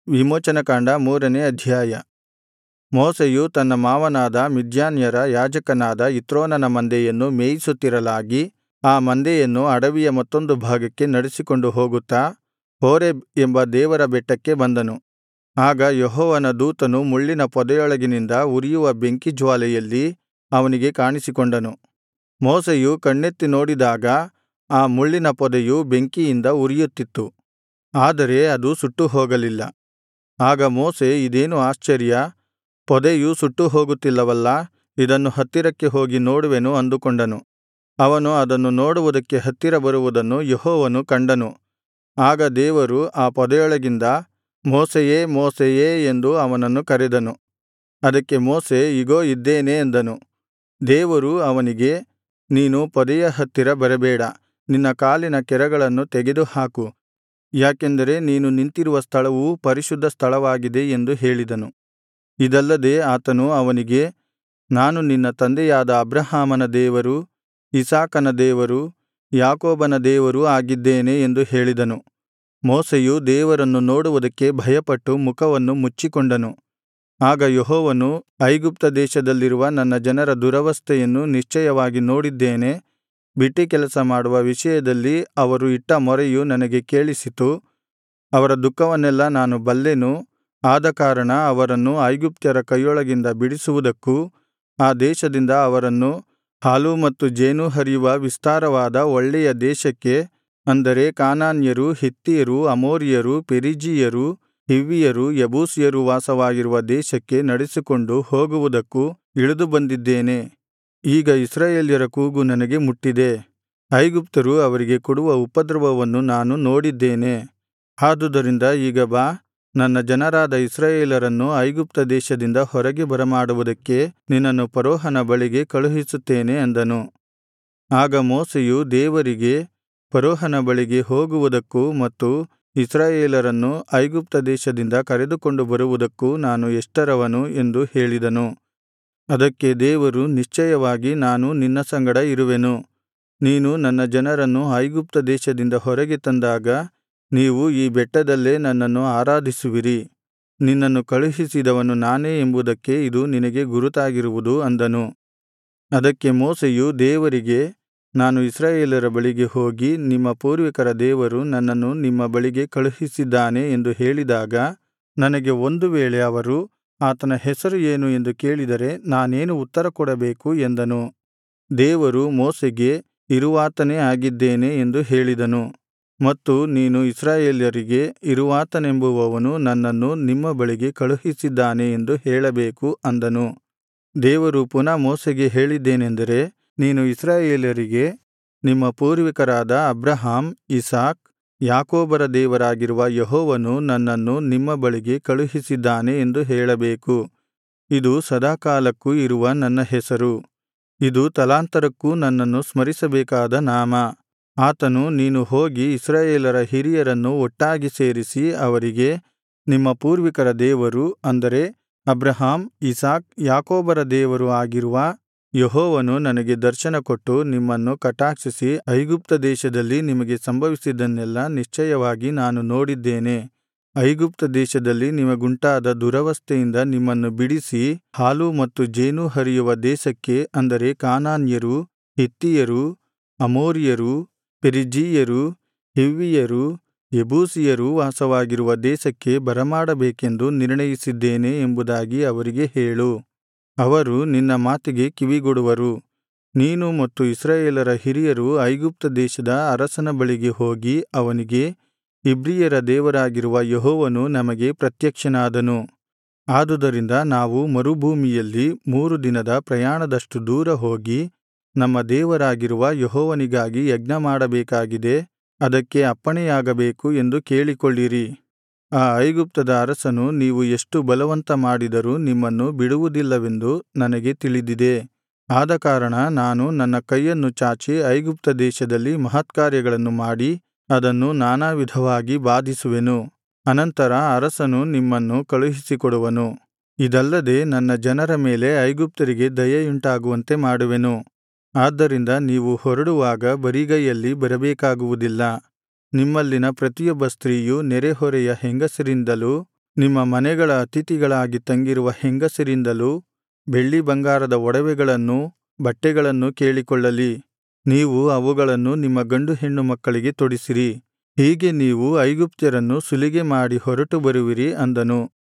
ವಿಮೋಚನಕಾಂಡ ಮೂರನೇ ಅಧ್ಯಾಯ ಮೋಶೆಯು ತನ್ನ ಮಾವನಾದ ಮಿದ್ಯಾನ್ಯರ ಯಾಜಕನಾದ ಇತ್ರೋನನ ಮಂದೆಯನ್ನು ಮೇಯಿಸುತ್ತಿರಲಾಗಿ ಆ ಮಂದೆಯನ್ನು ಅಡವಿಯ ಮತ್ತೊಂದು ಭಾಗಕ್ಕೆ ನಡೆಸಿಕೊಂಡು ಹೋಗುತ್ತಾ ಹೋರೇಬ್ ಎಂಬ ದೇವರ ಬೆಟ್ಟಕ್ಕೆ ಬಂದನು ಆಗ ಯೆಹೋವನ ದೂತನು ಮುಳ್ಳಿನ ಪೊದೆಯೊಳಗಿನಿಂದ ಉರಿಯುವ ಬೆಂಕಿಜ್ವಾಲೆಯಲ್ಲಿ ಅವನಿಗೆ ಕಾಣಿಸಿಕೊಂಡನು ಮೋಶೆಯು ಕಣ್ಣೆತ್ತಿ ನೋಡಿದಾಗ ಆ ಮುಳ್ಳಿನ ಪೊದೆಯು ಬೆಂಕಿಯಿಂದ ಉರಿಯುತ್ತಿತ್ತು ಆದರೆ ಅದು ಸುಟ್ಟು ಹೋಗಲಿಲ್ಲ ಆಗ ಮೋಶೆ ಇದೇನು ಆಶ್ಚರ್ಯ ಪೊದೆಯು ಸುಟ್ಟು ಹೋಗುತ್ತಿಲ್ಲವಲ್ಲಾ ಇದನ್ನು ಹತ್ತಿರಕ್ಕೆ ಹೋಗಿ ನೋಡುವೆನು ಅಂದುಕೊಂಡನು ಅವನು ಅದನ್ನು ನೋಡುವುದಕ್ಕೆ ಹತ್ತಿರ ಬರುವುದನ್ನು ಯೆಹೋವನು ಕಂಡನು ಆಗ ದೇವರು ಆ ಪೊದೆಯೊಳಗಿಂದ ಮೋಶೆಯೇ ಮೋಶೆಯೇ ಎಂದು ಅವನನ್ನು ಕರೆದನು ಅದಕ್ಕೆ ಮೋಶೆ ಇಗೋ ಇದ್ದೇನೆ ಅಂದನು ದೇವರು ಅವನಿಗೆ ನೀನು ಪೊದೆಯ ಹತ್ತಿರ ಬರಬೇಡ ನಿನ್ನ ಕಾಲಿನ ಕೆರಗಳನ್ನು ತೆಗೆದುಹಾಕು ಯಾಕೆಂದರೆ ನೀನು ನಿಂತಿರುವ ಸ್ಥಳವು ಪರಿಶುದ್ಧ ಸ್ಥಳವಾಗಿದೆ ಎಂದು ಹೇಳಿದನು ಇದಲ್ಲದೆ ಆತನು ಅವನಿಗೆ ನಾನು ನಿನ್ನ ತಂದೆಯಾದ ಅಬ್ರಹಾಮನ ದೇವರು ಇಸಾಕನ ದೇವರು ಯಾಕೋಬನ ದೇವರೂ ಆಗಿದ್ದೇನೆ ಎಂದು ಹೇಳಿದನು ಮೋಶೆಯು ದೇವರನ್ನು ನೋಡುವುದಕ್ಕೆ ಭಯಪಟ್ಟು ಮುಖವನ್ನು ಮುಚ್ಚಿಕೊಂಡನು ಆಗ ಯೆಹೋವನು ಐಗುಪ್ತ ದೇಶದಲ್ಲಿರುವ ನನ್ನ ಜನರ ದುರವಸ್ಥೆಯನ್ನು ನಿಶ್ಚಯವಾಗಿ ನೋಡಿದ್ದೇನೆ ಬಿಟ್ಟೀಕೆಲಸ ಮಾಡುವ ವಿಷಯದಲ್ಲಿ ಅವರು ಇಟ್ಟ ಮೊರೆಯು ನನಗೆ ಕೇಳಿಸಿತು ಅವರ ದುಃಖವನ್ನೆಲ್ಲಾ ನಾನು ಬಲ್ಲೆನು ಆದಕಾರಣ ಅವರನ್ನು ಐಗುಪ್ತ್ಯರ ಕೈಯೊಳಗಿಂದ ಬಿಡಿಸುವುದಕ್ಕೂ ಆ ದೇಶದಿಂದ ಅವರನ್ನು ಹಾಲೂ ಮತ್ತು ಜೇನೂ ಹರಿಯುವ ವಿಸ್ತಾರವಾದ ಒಳ್ಳೆಯ ದೇಶಕ್ಕೆ ಅಂದರೆ ಕಾನಾನ್ಯರು ಹಿತ್ತಿಯರು ಅಮೋರಿಯರು ಪೆರಿಜೀಯರು ಹಿವ್ವಿಯರು ಯೆಬೂಸಿಯರು ವಾಸವಾಗಿರುವ ದೇಶಕ್ಕೆ ನಡೆಸಿಕೊಂಡು ಹೋಗುವುದಕ್ಕೂ ಇಳಿದು ಬಂದಿದ್ದೇನೆ ಈಗ ಇಸ್ರಾಯೇಲ್ಯರ ಕೂಗು ನನಗೆ ಮುಟ್ಟಿದೆ ಐಗುಪ್ತರು ಅವರಿಗೆ ಕೊಡುವ ಉಪದ್ರವವನ್ನು ನಾನು ನೋಡಿದ್ದೇನೆ ಆದುದರಿಂದ ಈಗ ಬಾ ನನ್ನ ಜನರಾದ ಇಸ್ರಾಯೇಲರನ್ನು ಐಗುಪ್ತ ದೇಶದಿಂದ ಹೊರಗೆ ಬರಮಾಡುವುದಕ್ಕೆ ನಿನ್ನನ್ನು ಫರೋಹನ ಬಳಿಗೆ ಕಳುಹಿಸುತ್ತೇನೆ ಅಂದನು ಆಗ ಮೋಶೆಯು ದೇವರಿಗೆ ಫರೋಹನ ಬಳಿಗೆ ಹೋಗುವುದಕ್ಕೂ ಮತ್ತು ಇಸ್ರಾಯೇಲರನ್ನು ಐಗುಪ್ತ ದೇಶದಿಂದ ಕರೆದುಕೊಂಡು ಬರುವುದಕ್ಕೂ ನಾನು ಎಷ್ಟರವನು ಎಂದು ಹೇಳಿದನು ಅದಕ್ಕೆ ದೇವರು ನಿಶ್ಚಯವಾಗಿ ನಾನು ನಿನ್ನ ಸಂಗಡ ಇರುವೆನು ನೀನು ನನ್ನ ಜನರನ್ನು ಐಗುಪ್ತ ದೇಶದಿಂದ ಹೊರಗೆ ತಂದಾಗ ನೀವು ಈ ಬೆಟ್ಟದಲ್ಲೇ ನನ್ನನ್ನು ಆರಾಧಿಸುವಿರಿ ನಿನ್ನನ್ನು ಕಳುಹಿಸಿದವನು ನಾನೇ ಎಂಬುದಕ್ಕೆ ಇದು ನಿನಗೆ ಗುರುತಾಗಿರುವುದು ಅಂದನು ಅದಕ್ಕೆ ಮೋಶೆಯು ದೇವರಿಗೆ ನಾನು ಇಸ್ರಾಯೇಲರ ಬಳಿಗೆ ಹೋಗಿ ನಿಮ್ಮ ಪೂರ್ವಿಕರ ದೇವರು ನನ್ನನ್ನು ನಿಮ್ಮ ಬಳಿಗೆ ಕಳುಹಿಸಿದ್ದಾನೆ ಎಂದು ಹೇಳಿದಾಗ ನನಗೆ ಒಂದು ವೇಳೆ ಅವರು ಆತನ ಹೆಸರು ಏನು ಎಂದು ಕೇಳಿದರೆ ನಾನೇನು ಉತ್ತರ ಕೊಡಬೇಕು ಎಂದನು ದೇವರು ಮೋಶೆಗೆ ಇರುವಾತನೇ ಆಗಿದ್ದೇನೆ ಎಂದು ಹೇಳಿದನು ಮತ್ತು ನೀನು ಇಸ್ರಾಯೇಲ್ಯರಿಗೆ ಇರುವಾತನೆಂಬುವವನು ನನ್ನನ್ನು ನಿಮ್ಮ ಬಳಿಗೆ ಕಳುಹಿಸಿದ್ದಾನೆ ಎಂದು ಹೇಳಬೇಕು ಅಂದನು ದೇವರು ಪುನಃ ಮೋಶೆಗೆ ಹೇಳಿದ್ದೇನೆಂದರೆ ನೀನು ಇಸ್ರಾಯೇಲರಿಗೆ ನಿಮ್ಮ ಪೂರ್ವಿಕರಾದ ಅಬ್ರಹಾಮ್ ಇಸಾಕ್ ಯಾಕೋಬರ ದೇವರಾಗಿರುವ ಯೆಹೋವನು ನನ್ನನ್ನು ನಿಮ್ಮ ಬಳಿಗೆ ಕಳುಹಿಸಿದ್ದಾನೆ ಎಂದು ಹೇಳಬೇಕು ಇದು ಸದಾಕಾಲಕ್ಕೂ ಇರುವ ನನ್ನ ಹೆಸರು ಇದು ತಲಾಂತರಕ್ಕೂ ನನ್ನನ್ನು ಸ್ಮರಿಸಬೇಕಾದ ನಾಮ ಆತನು ನೀನು ಹೋಗಿ ಇಸ್ರಾಯೇಲರ ಹಿರಿಯರನ್ನು ಒಟ್ಟಾಗಿ ಸೇರಿಸಿ ಅವರಿಗೆ ನಿಮ್ಮ ಪೂರ್ವಿಕರ ದೇವರು ಅಂದರೆ ಅಬ್ರಹಾಮ್ ಇಸಾಕ್ ಯಾಕೋಬರ ದೇವರು ಆಗಿರುವ ಯೆಹೋವನು ನನಗೆ ದರ್ಶನ ಕೊಟ್ಟು ನಿಮ್ಮನ್ನು ಕಟಾಕ್ಷಿಸಿ ಐಗುಪ್ತ ದೇಶದಲ್ಲಿ ನಿಮಗೆ ಸಂಭವಿಸಿದ್ದನ್ನೆಲ್ಲಾ ನಿಶ್ಚಯವಾಗಿ ನಾನು ನೋಡಿದ್ದೇನೆ ಐಗುಪ್ತ ದೇಶದಲ್ಲಿ ನಿಮಗುಂಟಾದ ದುರವಸ್ಥೆಯಿಂದ ನಿಮ್ಮನ್ನು ಬಿಡಿಸಿ ಹಾಲೂ ಮತ್ತು ಜೇನೂ ಹರಿಯುವ ದೇಶಕ್ಕೆ ಅಂದರೆ ಕಾನಾನ್ಯರು ಹಿತ್ತಿಯರು ಅಮೋರಿಯರು ಪೆರಿಜೀಯರು ಹಿವ್ವಿಯರು ಯೆಬೂಸಿಯರು ವಾಸವಾಗಿರುವ ದೇಶಕ್ಕೆ ಬರಮಾಡಬೇಕೆಂದು ನಿರ್ಣಯಿಸಿದ್ದೇನೆ ಎಂಬುದಾಗಿ ಅವರಿಗೆ ಹೇಳು ಅವರು ನಿನ್ನ ಮಾತಿಗೆ ಕಿವಿಗೊಡುವರು ನೀನು ಮತ್ತು ಇಸ್ರಾಯೇಲರ ಹಿರಿಯರು ಐಗುಪ್ತ ದೇಶದ ಅರಸನ ಬಳಿಗೆ ಹೋಗಿ ಅವನಿಗೆ ಇಬ್ರಿಯರ ದೇವರಾಗಿರುವ ಯೆಹೋವನು ನಮಗೆ ಪ್ರತ್ಯಕ್ಷನಾದನು ಆದುದರಿಂದ ನಾವು ಮರುಭೂಮಿಯಲ್ಲಿ ಮೂರು ದಿನದ ಪ್ರಯಾಣದಷ್ಟು ದೂರ ಹೋಗಿ ನಮ್ಮ ದೇವರಾಗಿರುವ ಯೆಹೋವನಿಗಾಗಿ ಯಜ್ಞ ಮಾಡಬೇಕಾಗಿದೆ ಅದಕ್ಕೆ ಅಪ್ಪಣೆಯಾಗಬೇಕು ಎಂದು ಕೇಳಿಕೊಳ್ಳಿರಿ ಆ ಐಗುಪ್ತದ ಅರಸನು ನೀವು ಎಷ್ಟು ಬಲವಂತ ಮಾಡಿದರೂ ನಿಮ್ಮನ್ನು ಬಿಡುವುದಿಲ್ಲವೆಂದು ನನಗೆ ತಿಳಿದಿದೆ ಆದಕಾರಣ ನಾನು ನನ್ನ ಕೈಯನ್ನು ಚಾಚಿ ಐಗುಪ್ತ ದೇಶದಲ್ಲಿ ಮಹತ್ಕಾರ್ಯಗಳನ್ನು ಮಾಡಿ ಅದನ್ನು ನಾನಾ ವಿಧವಾಗಿ ಬಾಧಿಸುವೆನು ಅನಂತರ ಅರಸನು ನಿಮ್ಮನ್ನು ಕಳುಹಿಸಿಕೊಡುವನು ಇದಲ್ಲದೆ ನನ್ನ ಜನರ ಮೇಲೆ ಐಗುಪ್ತರಿಗೆ ದಯೆಯುಂಟಾಗುವಂತೆ ಮಾಡುವೆನು ಆದ್ದರಿಂದ ನೀವು ಹೊರಡುವಾಗ ಬರಿಗೈಯಲ್ಲಿ ಬರಬೇಕಾಗುವುದಿಲ್ಲ ನಿಮ್ಮಲ್ಲಿನ ಪ್ರತಿಯೊಬ್ಬ ಸ್ತ್ರೀಯು ನೆರೆಹೊರೆಯ ಹೆಂಗಸರಿಂದಲೂ ನಿಮ್ಮ ಮನೆಗಳ ಅತಿಥಿಗಳಾಗಿ ತಂಗಿರುವ ಹೆಂಗಸರಿಂದಲೂ ಬೆಳ್ಳಿ ಬಂಗಾರದ ಒಡವೆಗಳನ್ನೂ ಬಟ್ಟೆಗಳನ್ನೂ ಕೇಳಿಕೊಳ್ಳಲಿ ನೀವು ಅವುಗಳನ್ನು ನಿಮ್ಮ ಗಂಡು ಹೆಣ್ಣು ಮಕ್ಕಳಿಗೆ ತೊಡಿಸಿರಿ ಹೀಗೆ ನೀವು ಐಗುಪ್ತ್ಯರನ್ನು ಸುಲಿಗೆ ಮಾಡಿ ಹೊರಟು ಬರುವಿರಿ ಅಂದನು